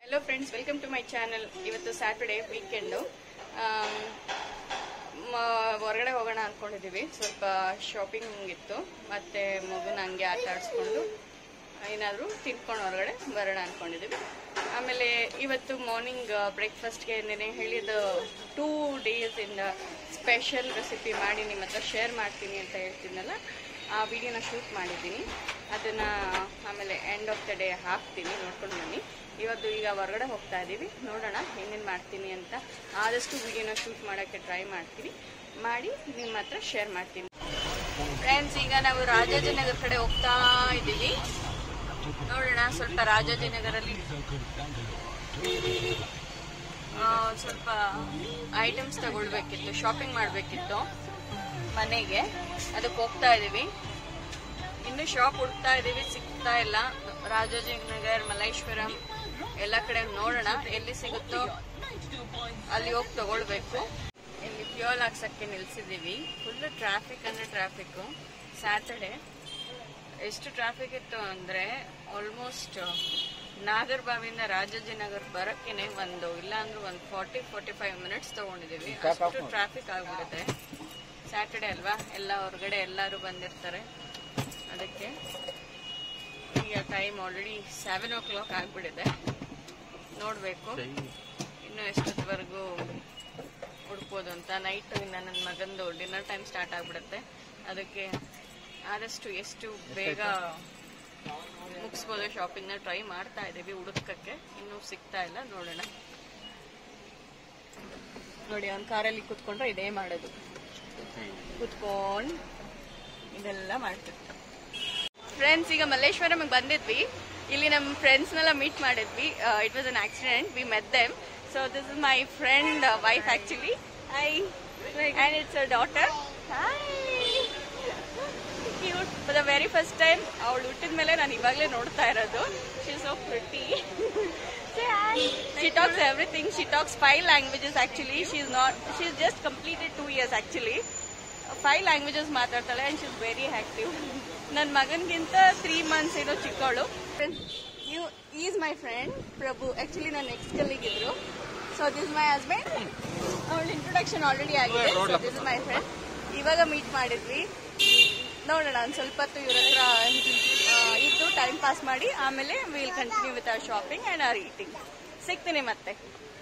hello friends welcome to my channel ಇವತ್ತು Saturday weekend ಹೊರಗಡೆ ಹೋಗೋಣ ಅಂದ್ಕೊಂಡಿದ್ದೀವಿ ಸ್ವಲ್ಪ ಶಾಪಿಂಗ್ ಇತ್ತು ಮತ್ತು ಮಗುನ ಹಂಗೆ ಆಟ ಆಡಿಸ್ಕೊಂಡು ಏನಾದರೂ ತಿನ್ಕೊಂಡು ಹೊರಗಡೆ ಬರೋಣ ಅಂದ್ಕೊಂಡಿದ್ದೀವಿ ಆಮೇಲೆ ಇವತ್ತು ಮಾರ್ನಿಂಗ್ ಬ್ರೇಕ್ಫಾಸ್ಟ್ಗೆ ನೆನೆ ಹೇಳಿದ ಟೂ ಡೇಸಿಂದ ಸ್ಪೆಷಲ್ ರೆಸಿಪಿ ಮಾಡಿ ನಿಮ್ಮ ಹತ್ರ ಶೇರ್ ಮಾಡ್ತೀನಿ ಅಂತ ಹೇಳ್ತೀನಲ್ಲ ಆ ವಿಡಿಯೋನ ಶೂಟ್ ಮಾಡಿದ್ದೀನಿ ಅದನ್ನು ಆಮೇಲೆ ಎಂಡ್ ಆಫ್ ದ ಡೇ ಹಾಕ್ತೀನಿ ನೋಡ್ಕೊಂಡು ಬನ್ನಿ ಇವತ್ತು ಈಗ ಹೊರಗಡೆ ಹೋಗ್ತಾ ಇದ್ದೀವಿ ನೋಡೋಣ ಏನೇನು ಮಾಡ್ತೀನಿ ಅಂತ ಆದಷ್ಟು ವಿಡಿಯೋನ ಶೂಟ್ ಮಾಡೋಕ್ಕೆ ಟ್ರೈ ಮಾಡ್ತೀನಿ ಮಾಡಿ ನಿಮ್ಮ ಹತ್ರ ಶೇರ್ ಮಾಡ್ತೀನಿ ಫ್ರೆಂಡ್ಸ್ ಈಗ ನಾವು ರಾಜಾಜಿನಗರ ಕಡೆ ಹೋಗ್ತಾ ಇದ್ದೀವಿ ನೋಡೋಣ ಸ್ವಲ್ಪ ರಾಜಾಜಿನಗರಲ್ಲಿ ಆ, ಸ್ವಲ್ಪ ಐಟಮ್ಸ್ ತಗೊಳ್ಬೇಕಿತ್ತು ಶಾಪಿಂಗ್ ಮಾಡಬೇಕಿತ್ತು ಮನೆಗೆ ಅದಕ್ಕೆ ಹೋಗ್ತಾ ಇದ್ದೀವಿ ಇನ್ನು ಶಾಪ್ ಹುಡ್ತಾ ಇದೀವಿ ಸಿಗ್ತಾ ಇಲ್ಲ ರಾಜಾಜಿನಗರ್ ಮಲ್ಲೇಶ್ವರಂ ಎಲ್ಲ ಕಡೆ ನೋಡೋಣ ಎಲ್ಲಿ ಸಿಗುತ್ತೋ ಅಲ್ಲಿ ಹೋಗಿ ತಗೊಳ್ಬೇಕು ಇಲ್ಲಿ ಫ್ಯೂಲ್ ಹಾಕ್ಸಕ್ಕೆ ನಿಲ್ಸಿದೀವಿ ಫುಲ್ ಟ್ರಾಫಿಕ್ ಅಂದ್ರೆ ಟ್ರಾಫಿಕ್ ಸ್ಯಾಟರ್ಡೆ ಎಷ್ಟು ಟ್ರಾಫಿಕ್ ಇತ್ತು ಅಂದ್ರೆ ಆಲ್ಮೋಸ್ಟ್ ನಾಗರ್ಬಾವಿಂದ ರಾಜಾಜಿನಗರ್ ಬರಕ್ಕೇನೆ ಒಂದು ಇಲ್ಲ ಅಂದ್ರೆ ಒಂದು ಫಾರ್ಟಿ ಫಾರ್ಟಿ ಫೈವ್ ಮಿನಿಟ್ಸ್ ತಗೊಂಡಿದೀವಿ ಅಷ್ಟು ಟ್ರಾಫಿಕ್ ಆಗ್ಬಿಡುತ್ತೆ ಸ್ಯಾಟರ್ಡೆ ಅಲ್ವಾ ಎಲ್ಲ ಹೊರಗಡೆ ಎಲ್ಲರೂ ಬಂದಿರ್ತಾರೆ ಅದಕ್ಕೆ ಈಗ time already seven o'clock ಆಗ್ಬಿಟ್ಟಿದೆ ನೋಡಬೇಕು ಇನ್ನು ಎಷ್ಟೊತ್ತವರೆಗೂ ಹುಡ್ಕೋದು ಅಂತ ನೈಟ್ ಇನ್ನು ನನ್ನ ಮಗಂದು ಡಿನ್ನರ್ ಟೈಮ್ ಸ್ಟಾರ್ಟ್ ಆಗ್ಬಿಡುತ್ತೆ ಅದಕ್ಕೆ ಆದಷ್ಟು ಎಷ್ಟು ಬೇಗ ಮುಗಿಸ್ಬೋದು ಶಾಪಿಂಗ್ನ ಟ್ರೈ ಮಾಡ್ತಾ ಇದ್ದೀವಿ ಹುಡುಕಕ್ಕೆ ಇನ್ನೂ ಸಿಗ್ತಾ ಇಲ್ಲ ನೋಡೋಣ ನೋಡಿ ಅವ್ನ ಕಾರಲ್ಲಿ ಕುತ್ಕೊಂಡ್ರೆ ಇದೇ ಮಾಡೋದು ಕುತ್ಕೊಂಡು ಇದೆಲ್ಲ ಮಾಡ್ತಿರ್ತಾರೆ ಫ್ರೆಂಡ್ಸ್ ಈಗ ಮಲ್ಲೇಶ್ವರಮಿಗೆ ಬಂದಿದ್ವಿ ಇಲ್ಲಿ ನಮ್ಮ ಫ್ರೆಂಡ್ಸ್ನೆಲ್ಲ ಮೀಟ್ ಮಾಡಿದ್ವಿ it was an accident we met them so this is my friend wife actually I and it's a daughter cute for the very first time ಅವಳು ಹುಟ್ಟಿದ ಮೇಲೆ ನಾನು ಇವಾಗಲೇ ನೋಡ್ತಾ ಇರೋದು she so pretty she talks everything she talks five languages actually she's not she's just completed two years actually five languages ಮಾತಾಡ್ತಾಳೆ and she's very active ನನ್ನ ಮಗನಿಗಿಂತ ತ್ರೀ ಮಂತ್ಸ್ ಏನೋ ಚಿಕ್ಕವಳು you is my friend Prabhu actually ನನ್ನ next ಕಲ್ಲಿಗಿದ್ರು so this my husband ಅವಳ introduction already ಆಗಿದೆ so this my friend ಇವಾಗ ಮೀಟ್ ಮಾಡಿದ್ವಿ ನೋಡೋಣ ಒಂದು ಸ್ವಲ್ಪ ಹೊತ್ತು ಇವ್ರ ಹತ್ರ ಆ, ಇದ್ದು ಟೈಮ್ ಪಾಸ್ ಮಾಡಿ ಆಮೇಲೆ will continue with our shopping and are eating ಸಿಗ್ತೀನಿ ಮತ್ತೆ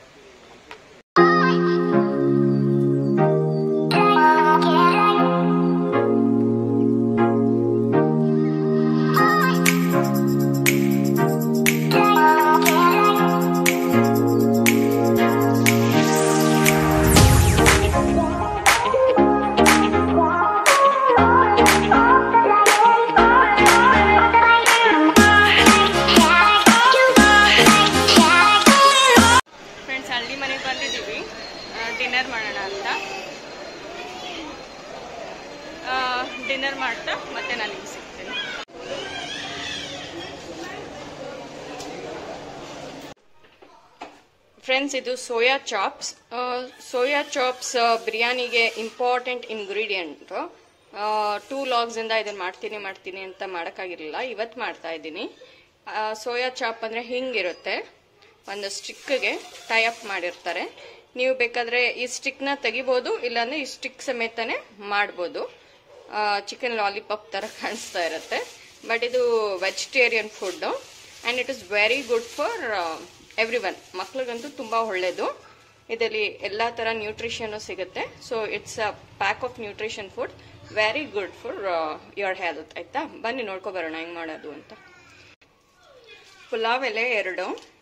ಫ್ರೆಂಡ್ಸ್ ಹಳ್ಳಿ ಮನೆಗೆ ಬಂದಿದ್ದೀವಿ ಡಿನ್ನರ್ ಮಾಡೋಣ ಅಂತ ಡಿನ್ನರ್ ಮಾಡ್ತಾ ಮತ್ತೆ ನಾನು ನಿಮ್ಗೆ ಸಿಗ್ತೀನಿ ಫ್ರೆಂಡ್ಸ್ ಇದು ಸೋಯಾ ಚಾಪ್ಸ್ ಸೋಯಾ ಚಾಪ್ಸ್ ಬಿರಿಯಾನಿಗೆ ಇಂಪಾರ್ಟೆಂಟ್ ಇಂಗ್ರೀಡಿಯೆಂಟ್ ಟೂ ಲಾಗ್ಸಿಂದ ಇದನ್ನು ಮಾಡ್ತೀನಿ ಮಾಡ್ತೀನಿ ಅಂತ ಮಾಡೋಕ್ಕಾಗಿರಲಿಲ್ಲ ಇವತ್ತು ಮಾಡ್ತಾ ಇದ್ದೀನಿ ಸೋಯಾ ಚಾಪ್ ಅಂದರೆ ಹಿಂಗಿರುತ್ತೆ ಒಂದು ಸ್ಟಿಕ್ಗೆ ಟೈ ಅಪ್ ಮಾಡಿರ್ತಾರೆ ನೀವು ಬೇಕಾದರೆ ಈ ಸ್ಟಿಕ್ನ ತೆಗಿಬೋದು ಇಲ್ಲಾಂದ್ರೆ ಈ ಸ್ಟಿಕ್ ಸಮೇತನೇ ಮಾಡ್ಬೋದು ಚಿಕನ್ ಲಾಲಿಪಾಪ್ ಥರ ಕಾಣಿಸ್ತಾ ಇರುತ್ತೆ ಬಟ್ ಇದು vegetarian food and it is very good for everyone ಮಕ್ಳಿಗಂತೂ ತುಂಬ ಒಳ್ಳೆಯದು ಇದರಲ್ಲಿ ಎಲ್ಲ ಥರ ನ್ಯೂಟ್ರಿಷನ್ನು ಸಿಗುತ್ತೆ so it's a pack of nutrition food very good for your health ಆಯ್ತಾ ಬನ್ನಿ ನೋಡ್ಕೊ ಬರೋಣ ಹೆಂಗೆ ಮಾಡೋದು ಅಂತ ಪುಲಾವ್ ಎಲೆ ಎರಡು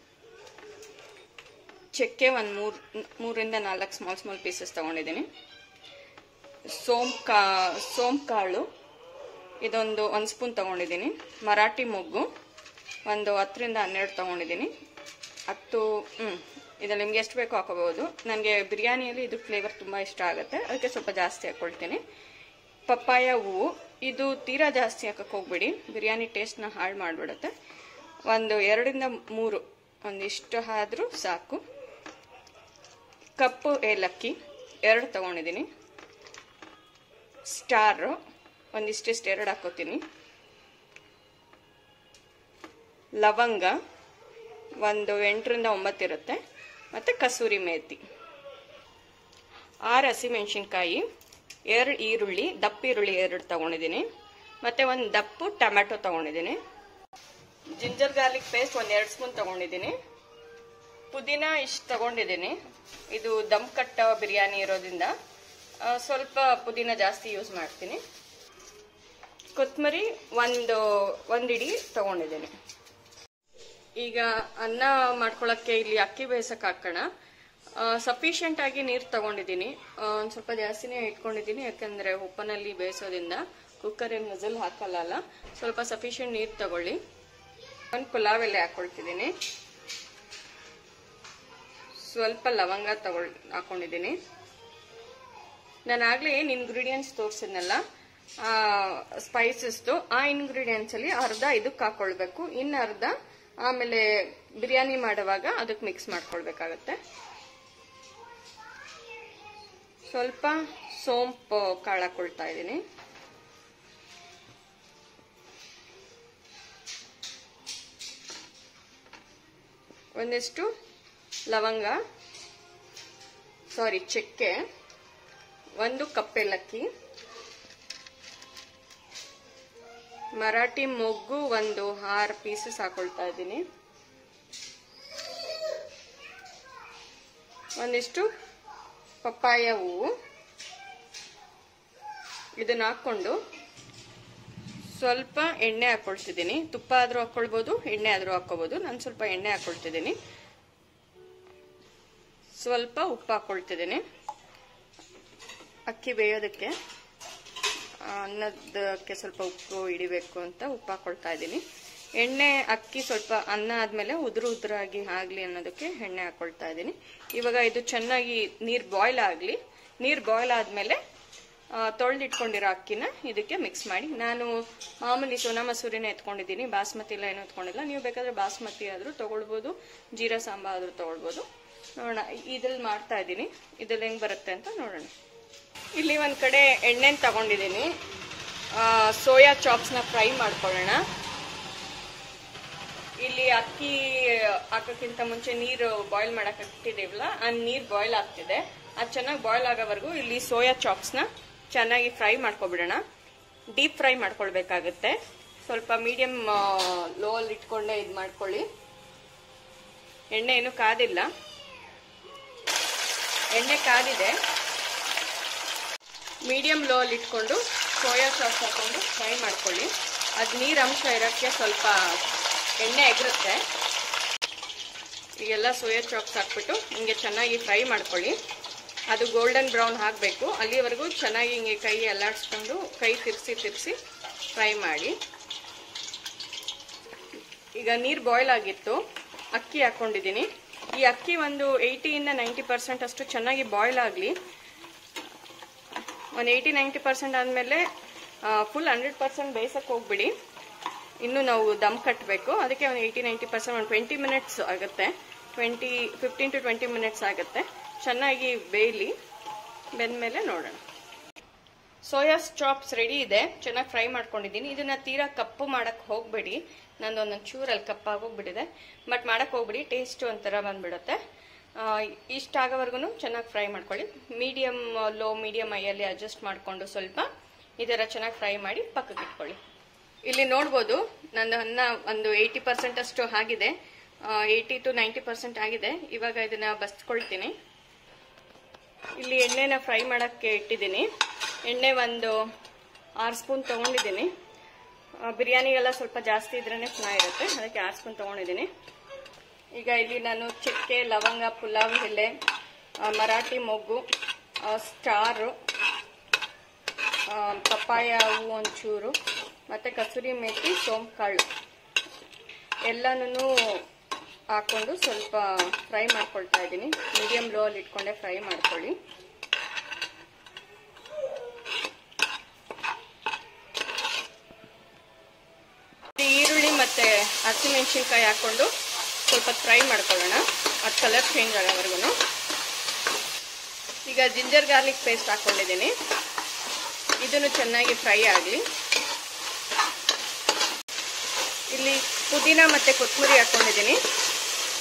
ಚಕ್ಕೆ ಒಂದು ಮೂರು ಮೂರಿಂದ ನಾಲ್ಕು ಸ್ಮಾಲ್ ಸ್ಮಾಲ್ ಪೀಸಸ್ ತೊಗೊಂಡಿದ್ದೀನಿ ಸೋಮ್ ಕಾ ಸೋಮ್ ಕಾಳು ಇದೊಂದು ಒಂದು ಸ್ಪೂನ್ ತೊಗೊಂಡಿದ್ದೀನಿ ಮರಾಠಿ ಮೊಗ್ಗು ಒಂದು ಹತ್ತರಿಂದ ಹನ್ನೆರಡು ತೊಗೊಂಡಿದ್ದೀನಿ ಹತ್ತು ಹ್ಞೂ ಇದು ನಿಮ್ಗೆ ಎಷ್ಟು ಬೇಕೋ ಹಾಕೋಬಹುದು ನನಗೆ ಬಿರಿಯಾನಿಯಲ್ಲಿ ಇದು ಫ್ಲೇವರ್ ತುಂಬ ಇಷ್ಟ ಆಗುತ್ತೆ ಅದಕ್ಕೆ ಸ್ವಲ್ಪ ಜಾಸ್ತಿ ಹಾಕ್ಕೊಳ್ತೀನಿ ಪಪ್ಪಾಯ ಹೂವು ಇದು ತೀರಾ ಜಾಸ್ತಿ ಹಾಕಕ್ಕೆ ಹೋಗ್ಬೇಡಿ ಬಿರಿಯಾನಿ ಟೇಸ್ಟ್ನ ಹಾಳು ಮಾಡಿಬಿಡುತ್ತೆ ಒಂದು ಎರಡರಿಂದ ಮೂರು ಒಂದಿಷ್ಟು ಆದರೂ ಸಾಕು ಕಪ್ಪು ಏಲಕ್ಕಿ ಎರಡು ತಗೊಂಡಿದ್ದೀನಿ ಸ್ಟಾರು ಒಂದಿಷ್ಟಿಷ್ಟು ಎರಡು ಹಾಕೋತೀನಿ ಲವಂಗ ಒಂದು ಎಂಟರಿಂದ ಒಂಬತ್ತು ಇರುತ್ತೆ ಮತ್ತು ಕಸೂರಿ ಮೇಥಿ ಆರು ಹಸಿಮೆಣಸಿನ್ಕಾಯಿ ಎರಡು ಈರುಳ್ಳಿ ದಪ್ಪ ಈರುಳ್ಳಿ ಎರಡು ತೊಗೊಂಡಿದ್ದೀನಿ ಮತ್ತು ಒಂದು ದಪ್ಪು ಟೊಮ್ಯಾಟೊ ತೊಗೊಂಡಿದ್ದೀನಿ ಜಿಂಜರ್ ಗಾರ್ಲಿಕ್ ಪೇಸ್ಟ್ ಒಂದು ಎರಡು ಸ್ಪೂನ್ ತೊಗೊಂಡಿದ್ದೀನಿ ಪುದೀನ ಇಷ್ಟು ತಗೊಂಡಿದ್ದೀನಿ ಇದು ದಮ್ ಕಟ್ಟ ಬಿರಿಯಾನಿ ಇರೋದ್ರಿಂದ ಆ, ಸ್ವಲ್ಪ ಪುದೀನ ಜಾಸ್ತಿ ಯೂಸ್ ಮಾಡ್ತೀನಿ ಕೊತ್ತಂಬರಿ ಒಂದು ಒಂದು ಇಡೀ ತಗೊಂಡಿದ್ದೀನಿ ಈಗ ಅನ್ನ ಮಾಡ್ಕೊಳ್ಳೋಕ್ಕೆ ಇಲ್ಲಿ ಅಕ್ಕಿ ಬೇಯಿಸಕ್ಕೆ ಹಾಕೋಣ ಸಫಿಷಿಯೆಂಟ್ ಆಗಿ ನೀರು ತಗೊಂಡಿದ್ದೀನಿ ಒಂದು ಸ್ವಲ್ಪ ಜಾಸ್ತಿನೇ ಇಟ್ಕೊಂಡಿದ್ದೀನಿ ಯಾಕಂದರೆ ಉಪ್ಪನಲ್ಲಿ ಬೇಯಿಸೋದ್ರಿಂದ ಕುಕ್ಕರ್ ಏನು ಮಜಲ್ ಹಾಕಲ್ಲ ಅಲ್ಲ ಸ್ವಲ್ಪ ಸಫಿಷಿಯೆಂಟ್ ನೀರು ತಗೊಳ್ಳಿ ಒಂದು ಪುಲಾವ್ ಎಲೆ ಹಾಕೊಳ್ತಿದ್ದೀನಿ ಸ್ವಲ್ಪ ಲವಂಗ ತಗೊಳ್ ಹಾಕೊಂಡಿದ್ದೀನಿ ನಾನು ಆಗಲೇ ಏನು ಇಂಗ್ರೀಡಿಯೆಂಟ್ಸ್ ತೋರಿಸಿದ್ನಲ್ಲ ಸ್ಪೈಸಸ್ದು ಆ ಇಂಗ್ರೀಡಿಯೆಂಟ್ಸ್ ಅಲ್ಲಿ ಅರ್ಧ ಇದಕ್ಕೆ ಹಾಕೊಳ್ಬೇಕು ಇನ್ನು ಅರ್ಧ ಆಮೇಲೆ ಬಿರಿಯಾನಿ ಮಾಡುವಾಗ ಅದಕ್ಕೆ ಮಿಕ್ಸ್ ಮಾಡ್ಕೊಳ್ಬೇಕಾಗತ್ತೆ ಸ್ವಲ್ಪ ಸೋಂಪು ಕಾಳು ಹಾಕೊಳ್ತಾ ಇದ್ದೀನಿ ಒಂದಿಷ್ಟು ಲವಂಗ ಸಾರಿ ಚಕ್ಕೆ ಒಂದು ಕಪ್ ಏಲಕ್ಕಿ ಮರಾಠಿ ಮೊಗ್ಗು ಒಂದು ಆರು ಪೀಸಸ್ ಹಾಕೊಳ್ತಾ ಇದ್ದೀನಿ ಒಂದಿಷ್ಟು ಪಪ್ಪಾಯ ಹೂವು ಇದನ್ನ ಹಾಕೊಂಡು ಸ್ವಲ್ಪ ಎಣ್ಣೆ ಹಾಕೊಳ್ತಿದ್ದೀನಿ ತುಪ್ಪ ಆದರೂ ಹಾಕೊಳ್ಬೋದು ಎಣ್ಣೆ ಆದರೂ ಹಾಕೋಬೋದು ನಾನು ಸ್ವಲ್ಪ ಎಣ್ಣೆ ಹಾಕೊಳ್ತಿದ್ದೀನಿ ಸ್ವಲ್ಪ ಉಪ್ಪು ಹಾಕೊಳ್ತಿದ್ದೀನಿ ಅಕ್ಕಿ ಬೇಯೋದಕ್ಕೆ ಆ, ಅನ್ನದಕ್ಕೆ ಸ್ವಲ್ಪ ಉಪ್ಪು ಹಿಡಿಬೇಕು ಅಂತ ಉಪ್ಪು ಹಾಕೊಳ್ತಾ ಇದ್ದೀನಿ ಎಣ್ಣೆ ಅಕ್ಕಿ ಸ್ವಲ್ಪ ಅನ್ನ ಆದಮೇಲೆ ಉದುರು ಉದುರಾಗಿ ಆಗಲಿ ಅನ್ನೋದಕ್ಕೆ ಎಣ್ಣೆ ಹಾಕೊಳ್ತಾ ಇದ್ದೀನಿ ಇವಾಗ ಇದು ಚೆನ್ನಾಗಿ ನೀರು ಬಾಯ್ಲ್ ಆಗಲಿ ನೀರು ಬಾಯ್ಲ್ ಆದಮೇಲೆ ತೊಳೆದಿಟ್ಕೊಂಡಿರೋ ಅಕ್ಕಿನ ಇದಕ್ಕೆ ಮಿಕ್ಸ್ ಮಾಡಿ ನಾನು ಮಾಮೂಲಿ ಸೋನಾ ಮಸೂರಿನೇ ಎತ್ಕೊಂಡಿದ್ದೀನಿ ಬಾಸ್ಮತಿ ಎಲ್ಲ ಏನೂ ಎತ್ಕೊಂಡಿಲ್ಲ ನೀವು ಬೇಕಾದರೆ ಬಾಸ್ಮತಿ ಆದರೂ ತೊಗೊಳ್ಬೋದು ಜೀರಾ ಸಾಂಬಾರ್ ಆದರೂ ತೊಗೊಳ್ಬೋದು ನೋಡೋಣ ಇದ್ರಲ್ಲಿ ಮಾಡ್ತಾ ಇದ್ದೀನಿ ಇದ್ರಲ್ಲಿ ಹೆಂಗೆ ಬರುತ್ತೆ ಅಂತ ನೋಡೋಣ ಇಲ್ಲಿ ಒಂದು ಕಡೆ ಎಣ್ಣೆನ ತಗೊಂಡಿದ್ದೀನಿ ಸೋಯಾ ಚಾಪ್ಸ್ನ ಫ್ರೈ ಮಾಡ್ಕೊಳ್ಳೋಣ ಇಲ್ಲಿ ಅಕ್ಕಿ ಹಾಕೋಕ್ಕಿಂತ ಮುಂಚೆ ನೀರು ಬಾಯ್ಲ್ ಮಾಡಕ್ಕೆ ಇಟ್ಟಿದ್ದೀವಲ್ಲ ಆ ನೀರು ಬಾಯ್ಲ್ ಆಗ್ತಿದೆ ಅದು ಚೆನ್ನಾಗಿ ಬಾಯ್ಲ್ ಆಗೋವರೆಗೂ ಇಲ್ಲಿ ಸೋಯಾ ಚಾಪ್ಸ್ನ ಚೆನ್ನಾಗಿ ಫ್ರೈ ಮಾಡ್ಕೊಬಿಡೋಣ ಡೀಪ್ ಫ್ರೈ ಮಾಡ್ಕೊಳ್ಬೇಕಾಗುತ್ತೆ ಸ್ವಲ್ಪ ಮೀಡಿಯಮ್ ಲೋ ಅಲ್ಲಿ ಇಟ್ಕೊಂಡೇ ಇದು ಮಾಡ್ಕೊಳ್ಳಿ ಎಣ್ಣೆ ಏನು ಕಾದಿಲ್ಲ ಎಣ್ಣೆ ಕಾದಿದೆ ಮೀಡಿಯಂ ಲೋ ಅಲ್ಲಿ ಇಟ್ಕೊಂಡು ಸೋಯಾ ಸಾಸ್ ಹಾಕೊಂಡು ಫ್ರೈ ಮಾಡ್ಕೊಳ್ಳಿ ಅದು ನೀರು ಅಂಶ ಇರೋಕ್ಕೆ ಸ್ವಲ್ಪ ಎಣ್ಣೆ ಎಗರುತ್ತೆ ಈಗೆಲ್ಲ ಸೋಯಾ ಚಾಪ್ಸ್ ಹಾಕ್ಬಿಟ್ಟು ಹಿಂಗೆ ಚೆನ್ನಾಗಿ ಫ್ರೈ ಮಾಡ್ಕೊಳ್ಳಿ ಅದು ಗೋಲ್ಡನ್ ಬ್ರೌನ್ ಆಗಬೇಕು ಅಲ್ಲಿವರೆಗೂ ಚೆನ್ನಾಗಿ ಹಿಂಗೆ ಕೈ ಅಲ್ಲಾಡಿಸ್ಕೊಂಡು ಕೈ ತಿರ್ಸಿ ತಿರ್ಸಿ ಫ್ರೈ ಮಾಡಿ ಈಗ ನೀರು ಬಾಯ್ಲ್ ಆಗಿತ್ತು ಅಕ್ಕಿ ಹಾಕ್ಕೊಂಡಿದ್ದೀನಿ ಈ ಅಕ್ಕಿ ಒಂದು ಏಯ್ಟಿಯಿಂದ ನೈಂಟಿ ಪರ್ಸೆಂಟ್ ಅಷ್ಟು ಚೆನ್ನಾಗಿ ಬಾಯ್ಲ್ ಆಗಲಿ ಒಂದು ಏಯ್ಟಿ ನೈಂಟಿ ಪರ್ಸೆಂಟ್ ಆದಮೇಲೆ ಫುಲ್ ಹಂಡ್ರೆಡ್ ಪರ್ಸೆಂಟ್ ಬೇಯಿಸಕ್ಕೆ ಹೋಗ್ಬಿಡಿ ಇನ್ನು ನಾವು ದಮ್ ಕಟ್ಟಬೇಕು ಅದಕ್ಕೆ ಒಂದು ಏಯ್ಟಿ ನೈಂಟಿ ಪರ್ಸೆಂಟ್ ಒಂದು ಟ್ವೆಂಟಿ ಮಿನಿಟ್ಸ್ ಆಗುತ್ತೆ twenty fifteen to twenty minutes ಆಗುತ್ತೆ ಚೆನ್ನಾಗಿ ಬೇಯಲಿ ಬೆಂದಮೇಲೆ ನೋಡೋಣ ಸೋಯಾ ಚಾಪ್ಸ್ ರೆಡಿ ಇದೆ ಚೆನ್ನಾಗಿ ಫ್ರೈ ಮಾಡ್ಕೊಂಡಿದ್ದೀನಿ ಇದನ್ನ ತೀರಾ ಕಪ್ಪು ಮಾಡಕ್ಕೆ ಹೋಗಬೇಡಿ ನಂದು ಒಂದೊಂದು ಚೂರಲ್ಲಿ ಕಪ್ಪಾಗೋಗ್ಬಿಟ್ಟಿದೆ ಬಟ್ ಮಾಡಕ್ಕೆ ಹೋಗ್ಬಿಡಿ ಟೇಸ್ಟ್ ಒಂಥರ ಬಂದ್ಬಿಡುತ್ತೆ ಇಷ್ಟ ಆಗೋವರೆಗೂ ಚೆನ್ನಾಗಿ ಫ್ರೈ ಮಾಡ್ಕೊಳ್ಳಿ ಮೀಡಿಯಮ್ ಲೋ ಮೀಡಿಯಮ್ ಐಯಲ್ಲಿ ಅಡ್ಜಸ್ಟ್ ಮಾಡಿಕೊಂಡು ಸ್ವಲ್ಪ ಈ ಥರ ಚೆನ್ನಾಗಿ ಫ್ರೈ ಮಾಡಿ ಪಕ್ಕಕ್ಕೆ ಇಟ್ಕೊಳ್ಳಿ ಇಲ್ಲಿ ನೋಡ್ಬೋದು ನನ್ನ ಅನ್ನ ಒಂದು ಏಯ್ಟಿ ಪರ್ಸೆಂಟ್ ಅಷ್ಟು ಆಗಿದೆ ಏಯ್ಟಿ ಟು ನೈಂಟಿ ಪರ್ಸೆಂಟ್ ಆಗಿದೆ ಇವಾಗ ಇದನ್ನ ಬಸ್ಕೊಳ್ತೀನಿ ಇಲ್ಲಿ ಎಣ್ಣೆನ ಫ್ರೈ ಮಾಡೋಕ್ಕೆ ಇಟ್ಟಿದ್ದೀನಿ ಎಣ್ಣೆ ಒಂದು ಆರು ಸ್ಪೂನ್ ತೊಗೊಂಡಿದ್ದೀನಿ ಆ, ಬಿರಿಯಾನಿಗೆಲ್ಲ ಸ್ವಲ್ಪ ಜಾಸ್ತಿ ಇದ್ರೇ ಚೆನ್ನಾಗಿರುತ್ತೆ ಅದಕ್ಕೆ ಆರು ಸ್ಪೂನ್ ತೊಗೊಂಡಿದ್ದೀನಿ ಈಗ ಇಲ್ಲಿ ನಾನು ಚಕ್ಕೆ ಲವಂಗ ಪುಲಾವ್ ಎಲೆ ಆ, ಮರಾಠಿ ಮೊಗ್ಗು ಆ, ಸ್ಟಾರು ಆ, ಪಪ್ಪಾಯ ಹೂವು ಒಂಚೂರು ಮತ್ತು ಕಸೂರಿ ಮೇಥಿ ಸೋಂಪು ಕಾಳು ಎಲ್ಲನೂ ಹಾಕೊಂಡು ಸ್ವಲ್ಪ ಫ್ರೈ ಮಾಡ್ಕೊಳ್ತಾ ಇದ್ದೀನಿ ಮೀಡಿಯಂ ಲೋ ಅಲ್ಲಿ ಇಟ್ಕೊಂಡೆ ಫ್ರೈ ಮಾಡ್ಕೊಳ್ಳಿ ಈ ಈರುಳ್ಳಿ ಮತ್ತೆ ಹಸಿಮೆಣಸಿನ್ಕಾಯಿ ಹಾಕೊಂಡು ಸ್ವಲ್ಪ ಫ್ರೈ ಮಾಡ್ಕೊಳ್ಳೋಣ ಅದು ಕಲರ್ ಚೇಂಜ್ ಆಗೋವರೆಗೂ ಈಗ ಜಿಂಜರ್ ಗಾರ್ಲಿಕ್ ಪೇಸ್ಟ್ ಹಾಕೊಂಡಿದ್ದೀನಿ ಇದನ್ನು ಚೆನ್ನಾಗಿ ಫ್ರೈ ಆಗಲಿ ಇಲ್ಲಿ ಪುದೀನ ಮತ್ತೆ ಕೊತ್ತಂಬರಿ ಹಾಕೊಂಡಿದ್ದೀನಿ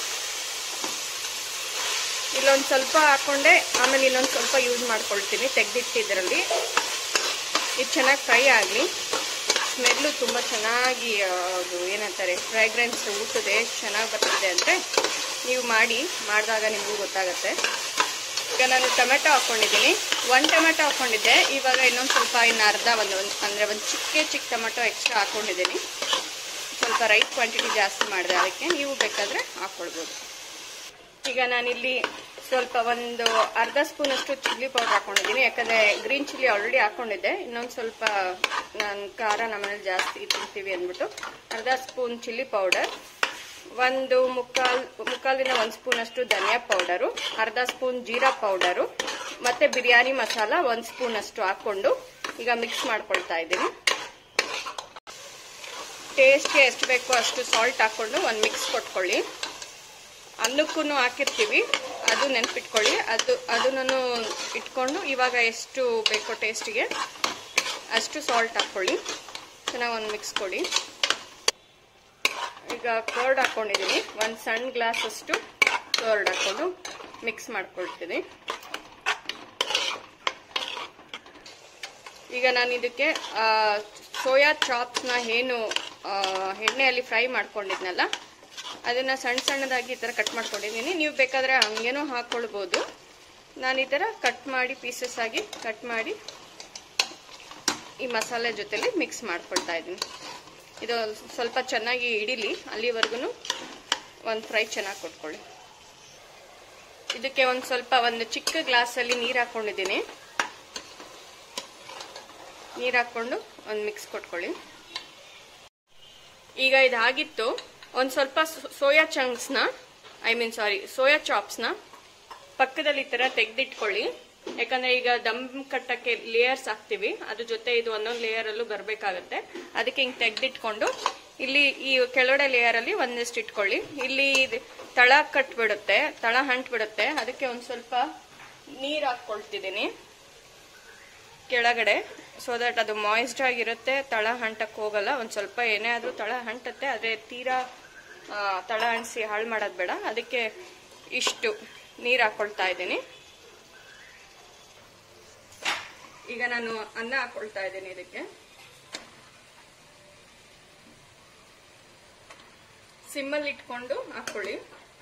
ಇಲ್ಲೊಂದು ಸ್ವಲ್ಪ ಹಾಕೊಂಡೆ ಆಮೇಲೆ ಇನ್ನೊಂದು ಸ್ವಲ್ಪ ಯೂಸ್ ಮಾಡ್ಕೊಳ್ತೀನಿ ತೆಗೆದಿಟ್ಟಿದ್ರಲ್ಲಿ ಇದು ಚೆನ್ನಾಗಿ ಫ್ರೈ ಆಗಲಿ ಸ್ಮೆಲ್ಲು ತುಂಬ ಚೆನ್ನಾಗಿ ಆ, ಅದು ಏನಂತಾರೆ ಫ್ರೈಗ್ರೆನ್ಸ್ ಊಟದ ಎಷ್ಟು ಚೆನ್ನಾಗಿ ಬರ್ತಿದೆ ಅಂದರೆ ನೀವು ಮಾಡಿ ಮಾಡಿದಾಗ ನಿಮಗೂ ಗೊತ್ತಾಗುತ್ತೆ ಈಗ ನಾನು ಟೊಮೆಟೊ ಹಾಕ್ಕೊಂಡಿದ್ದೀನಿ ಒಂದು ಟೊಮೆಟೊ ಹಾಕ್ಕೊಂಡಿದ್ದೆ ಇವಾಗ ಇನ್ನೊಂದು ಸ್ವಲ್ಪ ಇನ್ನು ಅರ್ಧ ಒಂದು ಒಂದು ಅಂದರೆ ಒಂದು ಚಿಕ್ಕ ಚಿಕ್ಕ ಟೊಮೆಟೊ ಎಕ್ಸ್ಟ್ರಾ ಹಾಕ್ಕೊಂಡಿದ್ದೀನಿ ಸ್ವಲ್ಪ ರೈಸ್ ಕ್ವಾಂಟಿಟಿ ಜಾಸ್ತಿ ಮಾಡಿದೆ ಅದಕ್ಕೆ ನೀವು ಬೇಕಾದರೆ ಹಾಕ್ಕೊಳ್ಬೋದು ಈಗ ನಾನಿಲ್ಲಿ ಸ್ವಲ್ಪ ಒಂದು ಅರ್ಧ ಸ್ಪೂನ್ ಅಷ್ಟು ಚಿಲ್ಲಿ ಪೌಡರ್ ಹಾಕೊಂಡಿದ್ದೀನಿ ಯಾಕಂದ್ರೆ ಗ್ರೀನ್ ಚಿಲ್ಲಿ ಆಲ್ರೆಡಿ ಹಾಕೊಂಡಿದ್ದೆ ಇನ್ನೊಂದು ಸ್ವಲ್ಪ ನಾನು ಖಾರ ನಮ್ಮನೇಲಿ ಜಾಸ್ತಿ ತಿಂತೀವಿ ಅಂದ್ಬಿಟ್ಟು ಅರ್ಧ ಸ್ಪೂನ್ ಚಿಲ್ಲಿ ಪೌಡರ್ ಒಂದು ಮುಕ್ಕಾಲ್ ಮುಕ್ಕಾಲಿಂದ ಒಂದು ಸ್ಪೂನ್ ಅಷ್ಟು ಧನಿಯಾ ಪೌಡರು ಅರ್ಧ ಸ್ಪೂನ್ ಜೀರಾ ಪೌಡರು ಮತ್ತೆ ಬಿರಿಯಾನಿ ಮಸಾಲ ಒಂದು ಸ್ಪೂನ್ ಅಷ್ಟು ಹಾಕೊಂಡು ಈಗ ಮಿಕ್ಸ್ ಮಾಡ್ಕೊಳ್ತಾ ಇದ್ದೀನಿ ಟೇಸ್ಟ್ಗೆ ಎಷ್ಟು ಬೇಕೋ ಅಷ್ಟು ಸಾಲ್ಟ್ ಹಾಕೊಂಡು ಒಂದು ಮಿಕ್ಸ್ ಕೊಟ್ಕೊಳ್ಳಿ ಅನ್ನಕ್ಕೂ ಹಾಕಿರ್ತೀವಿ ಅದು ನೆನ್ಪಿಟ್ಕೊಳ್ಳಿ ಅದು ಅದನ್ನು ಇಟ್ಕೊಂಡು ಇವಾಗ ಎಷ್ಟು ಬೇಕೋ ಟೇಸ್ಟಿಗೆ ಅಷ್ಟು ಸಾಲ್ಟ್ ಹಾಕ್ಕೊಳ್ಳಿ ಚೆನ್ನಾಗಿ ಒಂದು ಮಿಕ್ಸ್ ಕೊಡಿ ಈಗ ಕರ್ಡ್ ಹಾಕ್ಕೊಂಡಿದ್ದೀನಿ ಒಂದು ಸಣ್ಣ ಗ್ಲಾಸ್ ಅಷ್ಟು ಕರ್ಡ್ ಹಾಕ್ಕೊಂಡು ಮಿಕ್ಸ್ ಮಾಡ್ಕೊಳ್ತೀನಿ ಈಗ ನಾನು ಇದಕ್ಕೆ ಸೋಯಾ ಚಾಪ್ಸ್ನ ಏನು ಆ, ಎಣ್ಣೆಯಲ್ಲಿ ಫ್ರೈ ಮಾಡ್ಕೊಂಡಿದ್ನಲ್ಲ ಅದನ್ನ ಸಣ್ಣ ಸಣ್ಣದಾಗಿ ಈ ಥರ ಕಟ್ ಮಾಡ್ಕೊಂಡಿದ್ದೀನಿ ನೀವು ಬೇಕಾದರೆ ಹಂಗೇನೂ ಹಾಕ್ಕೊಳ್ಬೋದು ನಾನು ಈ ಥರ ಕಟ್ ಮಾಡಿ ಪೀಸಸ್ ಆಗಿ ಕಟ್ ಮಾಡಿ ಈ ಮಸಾಲೆ ಜೊತೆಲಿ ಮಿಕ್ಸ್ ಮಾಡ್ಕೊಳ್ತಾ ಇದ್ದೀನಿ ಇದು ಸ್ವಲ್ಪ ಚೆನ್ನಾಗಿ ಇಡಿಲಿ ಅಲ್ಲಿವರೆಗೂ ಒಂದು ಫ್ರೈ ಚೆನ್ನಾಗಿ ಕೊಟ್ಕೊಳ್ಳಿ ಇದಕ್ಕೆ ಒಂದು ಸ್ವಲ್ಪ ಒಂದು ಚಿಕ್ಕ ಗ್ಲಾಸಲ್ಲಿ ನೀರು ಹಾಕ್ಕೊಂಡಿದ್ದೀನಿ ನೀರು ಹಾಕ್ಕೊಂಡು ಒಂದು ಮಿಕ್ಸ್ ಕೊಟ್ಕೊಳ್ಳಿ ಈಗ ಇದಾಗಿತ್ತು ಒಂದು ಸ್ವಲ್ಪ ಸೋಯಾ ಚಂಕ್ಸ್ನ ಐ ಮೀನ್ ಸಾರಿ ಸೋಯಾ ಚಾಪ್ಸ್ನ ಪಕ್ಕದಲ್ಲಿ ಈ ಥರ ತೆಗೆದಿಟ್ಕೊಳ್ಳಿ ಯಾಕಂದ್ರೆ ಈಗ ದಮ್ ಕಟ್ಟಕ್ಕೆ ಲೇಯರ್ಸ್ ಹಾಕ್ತಿವಿ ಅದ್ರ ಜೊತೆ ಇದು ಒಂದೊಂದು ಲೇಯರಲ್ಲೂ ಬರಬೇಕಾಗತ್ತೆ ಅದಕ್ಕೆ ಹಿಂಗೆ ತೆಗೆದಿಟ್ಕೊಂಡು ಇಲ್ಲಿ ಈ ಕೆಳಗಡೆ ಲೇಯರಲ್ಲಿ ಒಂದಿಷ್ಟು ಇಟ್ಕೊಳ್ಳಿ ಇಲ್ಲಿ ಇದು ತಳ ಕಟ್ಬಿಡುತ್ತೆ ತಳ ಹಂಟ್ ಬಿಡುತ್ತೆ ಅದಕ್ಕೆ ಒಂದು ಸ್ವಲ್ಪ ನೀರು ಹಾಕ್ಕೊಳ್ತಿದ್ದೀನಿ ಕೆಳಗಡೆ ಸೊ ದಟ್ ಅದು ಮಾಯಿಸ್ಟ್ ಆಗಿರುತ್ತೆ ತಳ ಹಂಟಕ್ಕೆ ಹೋಗಲ್ಲ ಒಂದು ಸ್ವಲ್ಪ ಏನೇ ಆದರೂ ತಳ ಹಂಟತ್ತೆ ಅದೇ ತೀರಾ ಆ, ತಳ ಅಂಟಿಸಿ ಹಾಳು ಮಾಡೋದು ಬೇಡ ಅದಕ್ಕೆ ಇಷ್ಟು ನೀರು ಹಾಕ್ಕೊಳ್ತಾ ಇದ್ದೀನಿ ಈಗ ನಾನು ಅನ್ನ ಹಾಕ್ಕೊಳ್ತಾ ಇದ್ದೀನಿ ಇದಕ್ಕೆ ಸಿಮ್ಮಲ್ಲಿ ಇಟ್ಕೊಂಡು ಹಾಕ್ಕೊಳ್ಳಿ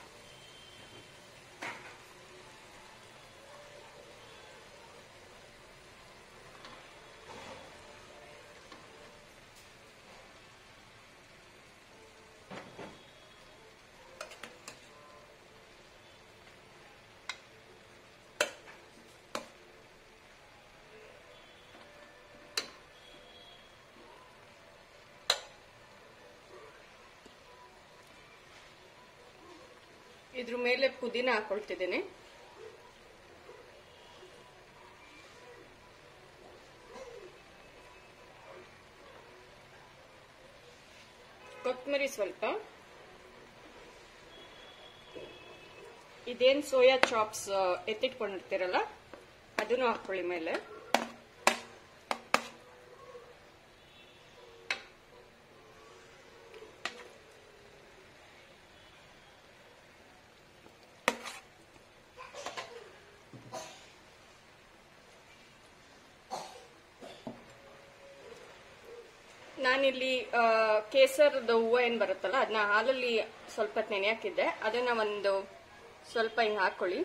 ಇದ್ರ ಮೇಲೆ ಪುದೀನ ಹಾಕೊಳ್ತಿದ್ದೀನಿ ಕೊತ್ತಂಬರಿ ಸ್ವಲ್ಪ ಇದೇನ್ ಸೋಯಾ ಚಾಪ್ಸ್ ಎತ್ತಿಟ್ಕೊಂಡಿರ್ತೀರಲ್ಲ ಅದನ್ನು ಹಾಕೊಳ್ಳಿ ಮೇಲೆ ನಾನಿಲ್ಲಿ ಆ, ಕೇಸರದ ಹೂವು ಏನ್ ಬರುತ್ತಲ್ಲ ಅದನ್ನ ಹಾಲಲ್ಲಿ ಸ್ವಲ್ಪ ಹೊತ್ತು ನೆನೆ ಹಾಕಿದ್ದೆ ಅದನ್ನ ಒಂದು ಸ್ವಲ್ಪ ಹಿಂಗ್ ಹಾಕೊಳ್ಳಿ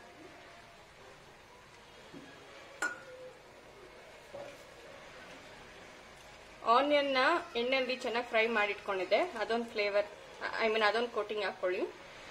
ಆನಿಯನ್ನ ಎಣ್ಣೆಯಲ್ಲಿ ಚೆನ್ನಾಗಿ ಫ್ರೈ ಮಾಡಿಟ್ಕೊಂಡಿದ್ದೆ ಅದೊಂದು ಫ್ಲೇವರ್ ಐ ಮೀನ್ ಅದೊಂದು ಕೋಟಿಂಗ್ ಹಾಕೊಳ್ಳಿ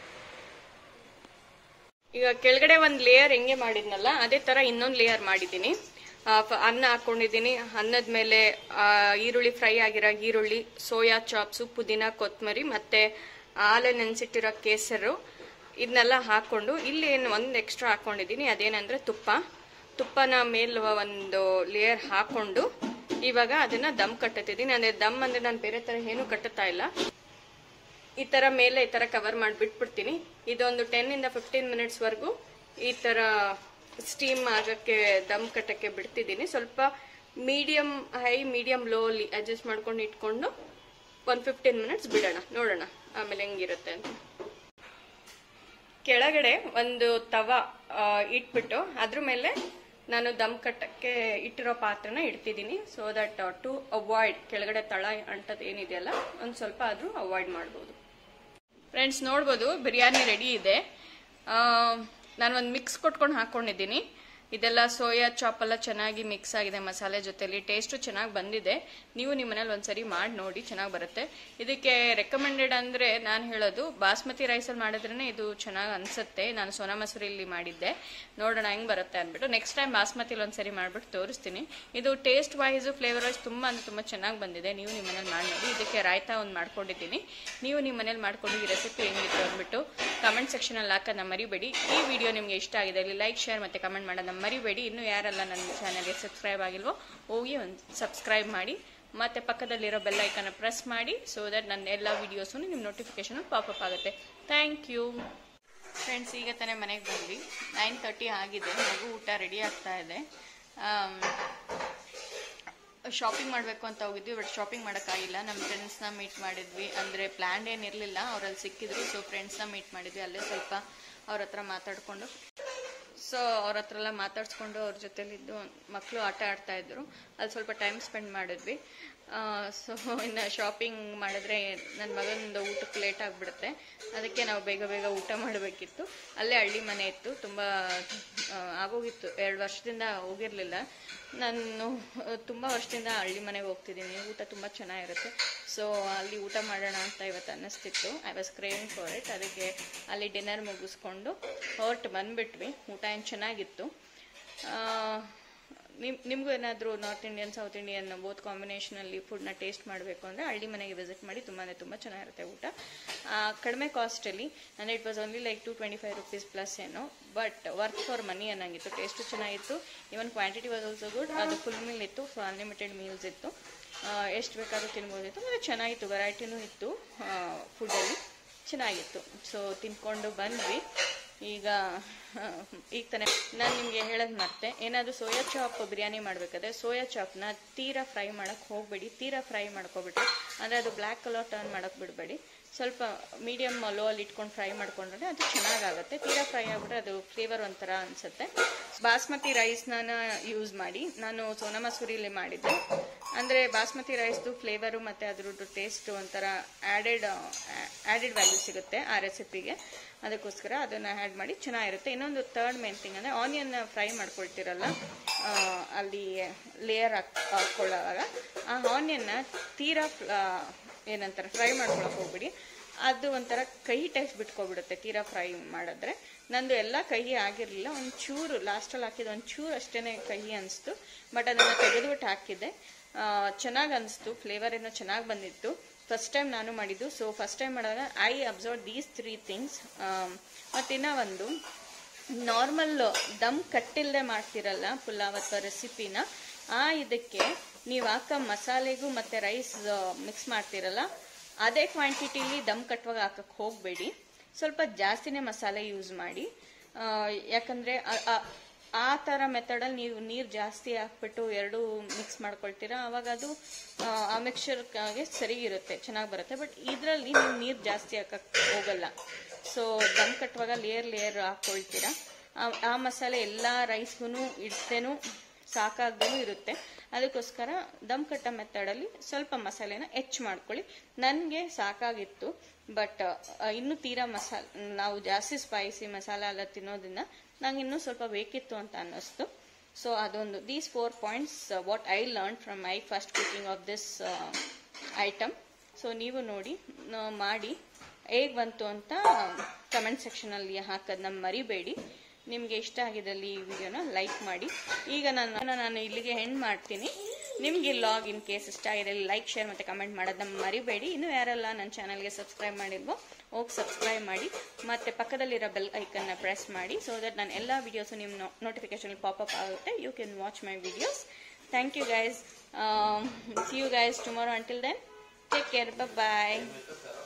ಈಗ ಕೆಳಗಡೆ ಒಂದು ಲೇಯರ್ ಹೆಂಗೆ ಮಾಡಿದ್ನಲ್ಲ ಅದೇ ತರ ಇನ್ನೊಂದು ಲೇಯರ್ ಮಾಡಿದ್ದೀನಿ ಆ, ಫ- ಅನ್ನ ಹಾಕೊಂಡಿದ್ದೀನಿ ಅನ್ನದ ಮೇಲೆ ಆ, ಈರುಳ್ಳಿ ಫ್ರೈ ಆಗಿರೋ ಈರುಳ್ಳಿ ಸೋಯಾ ಚಾಪ್ಸು ಪುದೀನ ಕೊತ್ತಂಬರಿ ಮತ್ತೆ ಹಾಲೆ ನೆನೆಸಿಟ್ಟಿರೋ ಕೇಸರು ಇದನ್ನೆಲ್ಲ ಹಾಕೊಂಡು ಇಲ್ಲಿ ಏನು ಒಂದು ಎಕ್ಸ್ಟ್ರಾ ಹಾಕೊಂಡಿದ್ದೀನಿ ಅದೇನಂದ್ರೆ ತುಪ್ಪ ತುಪ್ಪನ ಮೇಲೆ ಒಂದು ಲೇಯರ್ ಹಾಕೊಂಡು ಇವಾಗ ಅದನ್ನ ದಮ್ ಕಟ್ಟುತ್ತಿದ್ದೀನಿ ಅಂದ್ರೆ ದಮ್ ಅಂದ್ರೆ ನಾನು ಬೇರೆ ತರ ಏನು ಕಟ್ಟುತ್ತಾ ಇಲ್ಲ ಈ ತರ ಮೇಲೆ ಈ ತರ ಕವರ್ ಮಾಡಿ ಬಿಟ್ಬಿಡ್ತೀನಿ ಇದೊಂದು ಟೆನ್ ಇಂದ ಫಿಫ್ಟೀನ್ ಮಿನಿಟ್ಸ್ ವರೆಗೂ ಈ ತರ ಸ್ಟೀಮ್ ಆಗಕ್ಕೆ ದಮ್ ಕಟ್ಟಕ್ಕೆ ಬಿಡ್ತಿದ್ದೀನಿ ಸ್ವಲ್ಪ ಮೀಡಿಯಂ ಹೈ ಮೀಡಿಯಂ ಲೋ ಅಲ್ಲಿ ಅಡ್ಜಸ್ಟ್ ಮಾಡ್ಕೊಂಡು ಇಟ್ಕೊಂಡು ಒಂದು ಫಿಫ್ಟೀನ್ ಮಿನಿಟ್ಸ್ ಬಿಡೋಣ ನೋಡೋಣ ಆಮೇಲೆ ಹೆಂಗಿರುತ್ತೆ ಅಂತ ಕೆಳಗಡೆ ಒಂದು ತವ ಆ, ಇಟ್ಬಿಟ್ಟು ಅದ್ರ ಮೇಲೆ ನಾನು ದಮ್ ಕಟ್ಟಕ್ಕೆ ಇಟ್ಟಿರೋ ಪಾತ್ರನ ಇಡ್ತಿದ್ದೀನಿ ಸೊ ದಟ್ ಟು ಅವಾಯ್ಡ್ ಕೆಳಗಡೆ ತಳ ಅಂಟದ್ ಏನಿದೆಯಲ್ಲ ಒಂದು ಸ್ವಲ್ಪ ಆದರೂ ಅವಾಯ್ಡ್ ಮಾಡ್ಬೋದು ಫ್ರೆಂಡ್ಸ್ ನೋಡ್ಬೋದು ಬಿರಿಯಾನಿ ರೆಡಿ ಇದೆ ನಾನು ಒಂದು ಮಿಕ್ಸ್ ಕೊಟ್ಕೊಂಡು ಹಾಕ್ಕೊಂಡಿದ್ದೀನಿ ಇದೆಲ್ಲ ಸೋಯಾ ಚಾಪ್ ಎಲ್ಲ ಚೆನ್ನಾಗಿ ಮಿಕ್ಸ್ ಆಗಿದೆ ಮಸಾಲೆ ಜೊತೆಲಿ ಟೇಸ್ಟು ಚೆನ್ನಾಗಿ ಬಂದಿದೆ ನೀವು ನಿಮ್ಮ ಮನೇಲಿ ಒಂದ್ಸರಿ ಮಾಡಿ ನೋಡಿ ಚೆನ್ನಾಗಿ ಬರುತ್ತೆ ಇದಕ್ಕೆ ರೆಕಮೆಂಡೆಡ್ ಅಂದರೆ ನಾನು ಹೇಳೋದು ಬಾಸ್ಮತಿ ರೈಸಲ್ಲಿ ಮಾಡಿದ್ರೇ ಇದು ಚೆನ್ನಾಗಿ ಅನಿಸುತ್ತೆ ನಾನು ಸೋನಾ ಮಸೂರಿಲಿ ಮಾಡಿದ್ದೆ ನೋಡೋಣ ಹೆಂಗೆ ಬರುತ್ತೆ ಅಂದ್ಬಿಟ್ಟು ನೆಕ್ಸ್ಟ್ ಟೈಮ್ ಬಾಸ್ಮತಿಲಿ ಒಂದ್ಸರಿ ಮಾಡ್ಬಿಟ್ಟು ತೋರಿಸ್ತೀನಿ ಇದು ಟೇಸ್ಟ್ ವೈಸು ಫ್ಲೇವರ್ ವೈಸ್ ತುಂಬ ಅಂದರೆ ತುಂಬ ಚೆನ್ನಾಗಿ ಬಂದಿದೆ ನೀವು ನಿಮ್ಮ ಮನೇಲಿ ಮಾಡಿ ನೋಡಿ ಇದಕ್ಕೆ ರಾಯ್ತಾ ಒಂದು ಮಾಡ್ಕೊಂಡಿದ್ದೀನಿ ನೀವು ನಿಮ್ಮ ಮನೇಲಿ ಮಾಡ್ಕೊಂಡು ಈ ರೆಸಿಪಿ ಹೆಂಗಿತ್ತು ಅಂದ್ಬಿಟ್ಟು ಕಮೆಂಟ್ ಸೆಕ್ಷನಲ್ಲಿ ಹಾಕೋದನ್ನ ಮರಿಬೇಡಿ ಈ ವಿಡಿಯೋ ನಿಮಗೆ ಇಷ್ಟ ಆಗಿದೆ ಇಲ್ಲಿ ಲೈಕ್ ಶೇರ್ ಮತ್ತು ಕಮೆಂಟ್ ಮಾಡೋದನ್ನ ಮರಿಬೇಡಿ ಇನ್ನೂ ಯಾರೆಲ್ಲ ನನ್ನ ಚಾನಲ್ಗೆ ಸಬ್ಸ್ಕ್ರೈಬ್ ಆಗಿಲ್ವೋ ಹೋಗಿ ಒಂದು ಸಬ್ಸ್ಕ್ರೈಬ್ ಮಾಡಿ ಮತ್ತು ಪಕ್ಕದಲ್ಲಿರೋ ಬೆಲ್ ಐಕನ್ನ ಪ್ರೆಸ್ ಮಾಡಿ ಸೊ ದಟ್ ನನ್ನ ಎಲ್ಲ ವೀಡಿಯೋಸು ನಿಮ್ಮ ನೋಟಿಫಿಕೇಶನ್ ಪಾಪಪ್ ಆಗುತ್ತೆ ಥ್ಯಾಂಕ್ ಯು ಫ್ರೆಂಡ್ಸ್ ಈಗ ತಾನೇ ಮನೆಗೆ ಬಂದ್ವಿ ನೈನ್ ತರ್ಟಿ ಆಗಿದೆ ಮಗು ಊಟ ರೆಡಿ ಆಗ್ತಾ ಇದೆ ಶಾಪಿಂಗ್ ಮಾಡಬೇಕು ಅಂತ ಹೋಗಿದ್ವಿ ಬಟ್ ಶಾಪಿಂಗ್ ಮಾಡೋಕ್ಕಾಗಿಲ್ಲ ನಮ್ಮ ಫ್ರೆಂಡ್ಸ್ನ ಮೀಟ್ ಮಾಡಿದ್ವಿ ಅಂದರೆ ಪ್ಲ್ಯಾನ್ ಏನಿರಲಿಲ್ಲ ಅವರಲ್ಲಿ ಸಿಕ್ಕಿದ್ರು ಸೊ ಫ್ರೆಂಡ್ಸ್ನ ಮೀಟ್ ಮಾಡಿದ್ವಿ ಅಲ್ಲೇ ಸ್ವಲ್ಪ ಅವ್ರ ಹತ್ರ ಮಾತಾಡಿಕೊಂಡು ಸೊ ಅವ್ರ ಹತ್ರ ಎಲ್ಲ ಮಾತಾಡ್ಸ್ಕೊಂಡು ಅವ್ರ ಜೊತೆಲಿದ್ದು ಮಕ್ಕಳು ಆಟ ಆಡ್ತಾ ಇದ್ರು ಅಲ್ಲಿ ಸ್ವಲ್ಪ ಟೈಮ್ ಸ್ಪೆಂಡ್ ಮಾಡಿದ್ವಿ ಸೊ ಇನ್ನು ಶಾಪಿಂಗ್ ಮಾಡಿದ್ರೆ ನನ್ನ ಮಗನದು ಊಟಕ್ಕೆ ಲೇಟ್ ಆಗಿಬಿಡುತ್ತೆ ಅದಕ್ಕೆ ನಾವು ಬೇಗ ಬೇಗ ಊಟ ಮಾಡಬೇಕಿತ್ತು ಅಲ್ಲೇ ಹಳ್ಳಿ ಮನೆ ಇತ್ತು ತುಂಬ ಆಗೋಗಿತ್ತು ಎರಡು ವರ್ಷದಿಂದ ಹೋಗಿರಲಿಲ್ಲ ನಾನು ತುಂಬ ವರ್ಷದಿಂದ ಹಳ್ಳಿ ಮನೆಗೆ ಹೋಗ್ತಿದ್ದೀನಿ ಊಟ ತುಂಬ ಚೆನ್ನಾಗಿರುತ್ತೆ ಸೊ ಅಲ್ಲಿ ಊಟ ಮಾಡೋಣ ಅಂತ ಇವತ್ತು ಅನ್ನಿಸ್ತಿತ್ತು I was craving for it ಅದಕ್ಕೆ ಅಲ್ಲಿ ಡಿನ್ನರ್ ಮುಗಿಸ್ಕೊಂಡು ಹೊರಟು ಬಂದುಬಿಟ್ವಿ ಊಟ ಏನು ಚೆನ್ನಾಗಿತ್ತು ನಿಮ್ ನಿಮಗೂ ಏನಾದರೂ north Indian south Indian both ಕಾಂಬಿನೇಷನಲ್ಲಿ ಫುಡ್ನ ಟೇಸ್ಟ್ ಮಾಡಬೇಕು ಅಂದರೆ ಹಳ್ಳಿ ಮನೆಗೆ ವಿಸಿಟ್ ಮಾಡಿ ತುಂಬಾ ತುಂಬ ಚೆನ್ನಾಗಿರುತ್ತೆ ಊಟ ಆ, ಕಡಿಮೆ ಕಾಸ್ಟಲ್ಲಿ ಅಂದರೆ it was only like two twenty five rupees plus ಏನೋ ಬಟ್ ವರ್ಕ್ ಫಾರ್ ಮನಿ ಅನ್ನಂಗಿತ್ತು ಟೇಸ್ಟು ಚೆನ್ನಾಗಿತ್ತು even quantity was also good ಅದು ಫುಲ್ ಮೀಲ್ ಇತ್ತು ಸೊ ಅನ್ಲಿಮಿಟೆಡ್ ಮೀಲ್ಸ್ ಇತ್ತು ಎಷ್ಟು ಬೇಕಾದ್ರೂ ತಿನ್ಬೋದಿತ್ತು ಮತ್ತು ಚೆನ್ನಾಗಿತ್ತು ವೆರೈಟಿನೂ ಇತ್ತು ಫುಡ್ಡಲ್ಲಿ ಚೆನ್ನಾಗಿತ್ತು ಸೊ ತಿನ್ಕೊಂಡು ಬಂದ್ವಿ ಈಗ ಆ, ಈಗ ತಾನೆ ನಾನು ನಿಮಗೆ ಹೇಳೋದು ಮತ್ತೆ ಏನಾದರೂ ಸೋಯಾ ಚಾಪ್ ಬಿರಿಯಾನಿ ಮಾಡಬೇಕಾದ್ರೆ ಸೋಯಾ ಚಾಪ್ನ ತೀರಾ ಫ್ರೈ ಮಾಡೋಕ್ಕೆ ಹೋಗಬೇಡಿ ತೀರಾ ಫ್ರೈ ಮಾಡ್ಕೊಬಿಟ್ರೆ ಅಂದರೆ ಅದು ಬ್ಲ್ಯಾಕ್ ಕಲರ್ ಟರ್ನ್ ಮಾಡೋಕ್ಕೆ ಬಿಡಬೇಡಿ ಸ್ವಲ್ಪ ಮೀಡಿಯಮ್ ಲೋ ಅಲ್ಲಿ ಇಟ್ಕೊಂಡು ಫ್ರೈ ಮಾಡ್ಕೊಂಡ್ರೆ ಅದು ಚೆನ್ನಾಗಾಗುತ್ತೆ ತೀರಾ ಫ್ರೈ ಆಗಿಬಿಟ್ರೆ ಅದು ಫ್ಲೇವರ್ ಒಂಥರ ಅನಿಸುತ್ತೆ ಬಾಸ್ಮತಿ ರೈಸ್ನ ಯೂಸ್ ಮಾಡಿ ನಾನು ಸೋನಾ ಮಸೂರಿಲಿ ಮಾಡಿದ್ದೆ ಅಂದರೆ ಬಾಸ್ಮತಿ ರೈಸ್ದು ಫ್ಲೇವರು ಮತ್ತು ಅದ್ರದ್ದು ಟೇಸ್ಟು ಒಂಥರ ಆ್ಯಡೆಡ್ ಆ್ಯಡೆಡ್ ವ್ಯಾಲ್ಯೂ ಸಿಗುತ್ತೆ ಆ ರೆಸಿಪಿಗೆ ಅದಕ್ಕೋಸ್ಕರ ಅದನ್ನು ಆ್ಯಡ್ ಮಾಡಿ ಚೆನ್ನಾಗಿರುತ್ತೆ ಇನ್ನೊಂದು ಥರ್ಡ್ ಮೇನ್ ಥಿಂಗ್ ಅಂದರೆ ಆನಿಯನ್ ಫ್ರೈ ಮಾಡ್ಕೊಳ್ತಿರಲ್ಲ ಆ, ಅಲ್ಲಿ ಲೇಯರ್ ಹಾಕ್ ಹಾಕ್ಕೊಳ್ಳೋವಾಗ ಆ ಆನಿಯನ್ನ ತೀರಾ ಆ, ಏನಂತಾರೆ ಫ್ರೈ ಮಾಡ್ಕೊಳಕ್ಕೆ ಹೋಗ್ಬಿಡಿ ಅದು ಒಂಥರ ಕಹಿ ಟೈಪ್ ಬಿಟ್ಕೊಬಿಡುತ್ತೆ ತೀರಾ ಫ್ರೈ ಮಾಡಿದ್ರೆ ನಂದು ಎಲ್ಲ ಕಹಿ ಆಗಿರಲಿಲ್ಲ ಒಂದು ಚೂರು ಲಾಸ್ಟಲ್ಲಿ ಹಾಕಿದ ಒಂದು ಚೂರು ಅಷ್ಟೇ ಕಹಿ ಅನಿಸ್ತು ಬಟ್ ಅದನ್ನು ತೆಗೆದುಬಿಟ್ಟು ಹಾಕಿದ್ದೆ ಚೆನ್ನಾಗಿ ಅನಿಸ್ತು ಫ್ಲೇವರ್ ಏನೋ ಚೆನ್ನಾಗಿ ಬಂದಿತ್ತು ಫಸ್ಟ್ ಟೈಮ್ ನಾನು ಮಾಡಿದ್ದು ಸೊ ಫಸ್ಟ್ ಟೈಮ್ ಮಾಡಿದಾಗ I observe these three things ಮತ್ತಿನ್ನ ಒಂದು ನಾರ್ಮಲ್ ದಮ್ ಕಟ್ಟಿಲ್ಲದೆ ಮಾಡ್ತಿರಲ್ಲ ಪುಲಾವ್ ಅಥವಾ ರೆಸಿಪಿನ ಆ ಇದಕ್ಕೆ ನೀವು ಹಾಕೋ ಮಸಾಲೆಗೂ ಮತ್ತು ರೈಸ್ ಮಿಕ್ಸ್ ಮಾಡ್ತಿರಲ್ಲ ಅದೇ ಕ್ವಾಂಟಿಟಿಲಿ ದಮ್ ಕಟ್ಟುವಾಗ ಹಾಕಕ್ಕೆ ಹೋಗಬೇಡಿ ಸ್ವಲ್ಪ ಜಾಸ್ತಿನೇ ಮಸಾಲೆ ಯೂಸ್ ಮಾಡಿ ಆ, ಯಾಕಂದ್ರೆ ಆ- ಆ- ಆ ಥರ ಮೆಥಡಲ್ಲಿ ನೀವು ನೀರು ಜಾಸ್ತಿ ಹಾಕ್ಬಿಟ್ಟು ಎರಡು ಮಿಕ್ಸ್ ಮಾಡ್ಕೊಳ್ತೀರಾ ಅವಾಗ ಅದು ಆ, ಆ ಮಿಕ್ಸರ್ಗೆ ಸರಿ ಇರುತ್ತೆ ಚೆನ್ನಾಗಿ ಬರುತ್ತೆ ಬಟ್ ಇದರಲ್ಲಿ ನೀವು ನೀರು ಜಾಸ್ತಿ ಹಾಕಕ್ಕೆ ಹೋಗಲ್ಲ ಸೊ ದಮ್ ಕಟ್ಟುವಾಗ ಲೇಯರ್ ಲೇಯರ್ ಹಾಕ್ಕೊಳ್ತೀರಾ ಆ- ಆ ಮಸಾಲೆ ಎಲ್ಲ ರೈಸ್ಗೂ ಇಡ್ತೇನೂ ಸಾಕಾಗ್ದೇನೂ ಇರುತ್ತೆ ಅದಕ್ಕೋಸ್ಕರ ದಮ್ ಕಟ್ಟ ಮೆಥಡಲ್ಲಿ ಸ್ವಲ್ಪ ಮಸಾಲೆನ ಹೆಚ್ಚು ಮಾಡ್ಕೊಳ್ಳಿ ನನಗೆ ಸಾಕಾಗಿತ್ತು ಬಟ್ ಇನ್ನೂ ತೀರಾ ಮಸಾಲ ನಾವು ಜಾಸ್ತಿ ಸ್ಪೈಸಿ ಮಸಾಲ ಎಲ್ಲ ತಿನ್ನೋದ್ರಿಂದ ನಂಗೆ ಇನ್ನೂ ಸ್ವಲ್ಪ ಬೇಕಿತ್ತು ಅಂತ ಅನ್ನಿಸ್ತು ಸೊ ಅದೊಂದು these four points what I learn from my first cooking of this item so ನೀವು ನೋಡಿ ನ- ಮಾಡಿ ಹೇಗೆ ಬಂತು ಅಂತ ಕಮೆಂಟ್ ಸೆಕ್ಷನಲ್ಲಿ ಹಾಕೋದನ್ನ ಮರಿಬೇಡಿ ನಿಮಗೆ ಇಷ್ಟ ಆಗಿದ್ದಲ್ಲಿ ಈ ವಿಡಿಯೋನ ಲೈಕ್ ಮಾಡಿ ಈಗ ನಾನು ನಾನು ಇಲ್ಲಿಗೆ ಹೆಣ್ಣು ಮಾಡ್ತೀನಿ ನಿಮಗೆ ಲಾಗ್ ಇನ್ ಕೇಸ್ ಇಷ್ಟ ಆಗಿದೆ ಲೈಕ್ ಶೇರ್ ಮತ್ತು ಕಮೆಂಟ್ ಮಾಡೋದನ್ನ ಮರಿಬೇಡಿ ಇನ್ನೂ ಯಾರೆಲ್ಲ ನನ್ನ ಚಾನಲ್ಗೆ ಸಬ್ಸ್ಕ್ರೈಬ್ ಮಾಡಿಲ್ವೋ ಹೋಗಿ ಸಬ್ಸ್ಕ್ರೈಬ್ ಮಾಡಿ ಮತ್ತು ಪಕ್ಕದಲ್ಲಿರೋ ಬೆಲ್ ಐಕನ್ನ ಪ್ರೆಸ್ ಮಾಡಿ ಸೊ ದಟ್ ನಾನು ಎಲ್ಲ ವೀಡಿಯೋಸು ನಿಮ್ಮ ನೋಟಿಫಿಕೇಶನ್ ಪಾಪಪ್ ಆಗುತ್ತೆ you can watch my videos thank you guys see you guys tomorrow until then take care bye